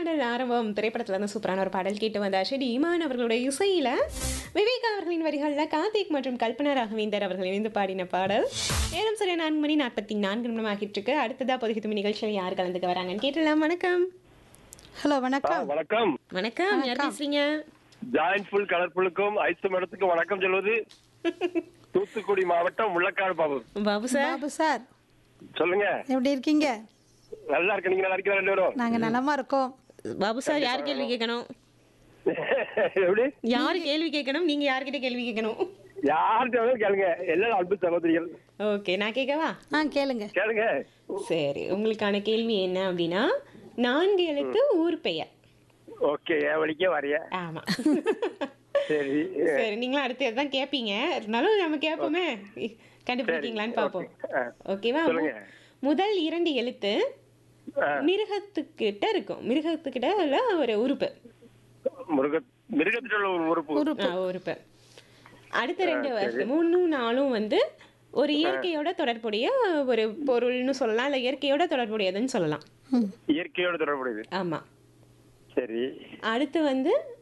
பாடல் ஆரம்பம் திரைப்படத்துல இருந்து சூப்பரான ஒரு பாடல் கேட்டு வந்தாச்சு டி இமான் அவர்களுடைய இசையில விவேக் அவர்களின் வரிகளில் கார்த்திக் மற்றும் கல்பனா ராகவேந்தர் அவர்கள் இணைந்து பாடின பாடல் நேரம் சரியா நான்கு மணி நாற்பத்தி நான்கு நிமிடம் ஆகிட்டு இருக்கு அடுத்ததா பொதுகித்துமி நிகழ்ச்சியில் யார் கலந்துக்க வராங்கன்னு கேட்டலாம் வணக்கம் ஹலோ ஆ, வணக்கம் வணக்கம் வணக்கம் யார் பேசுறீங்க ஜாயின்ட் ஃபுல் கலர்ஃபுல்லுக்கும் ஐஸ் மேடத்துக்கும் வணக்கம் சொல்வது தூத்துக்குடி மாவட்டம் முள்ளக்காடு பாபு பாபு சார் பாபு சார் சொல்லுங்க எப்படி இருக்கீங்க நல்லா இருக்க நீங்க நல்லா இருக்கீங்களா ரெண்டு பேரும் நாங்க நலமா இருக்கோம் பாபு சார் யார் கேள்வி கேட்கணும் எப்படி யார் கேள்வி கேட்கணும் நீங்க யார்கிட்ட கேள்வி கேட்கணும் யார்கிட்ட வேணாலும் கேளுங்க எல்லாரும் அன்பு சகோதரிகள் ஓகே நான் கேட்கவா ஆ கேளுங்க கேளுங்க சரி உங்களுக்கான கேள்வி என்ன அப்படின்னா நான்கு எழுத்து ஊர் பெயர் ஓகே என் வழிக்கே வரைய ஆமா சரி சரி நீங்களும் அடுத்து தான் கேட்பீங்க இருந்தாலும் நம்ம கேட்போமே கண்டுபிடிக்கீங்களான்னு பார்ப்போம் ஆ, ஓகேவா சொல்லுங்க. முதல் இரண்டு எழுத்து ஆ, மிருகத்துக்கிட்ட இருக்கும் மிருகத்துக்கிட்ட உள்ள ஒரு உறுப்பு மிருக மிருகத்தில் உள்ள ஒரு உறுப்பு ஆ, உறுப்பு அடுத்த ரெண்டு வருஷம் மூணும் நாளும் வந்து ஒரு இயற்கையோட தொடர்புடைய ஒரு பொருள்னு சொல்லலாம் இல்லை இயற்கையோட தொடர்புடையதுன்னு சொல்லலாம் இயற்கையோடு தொடர்புடையது ஆமா சரி அடுத்து வந்து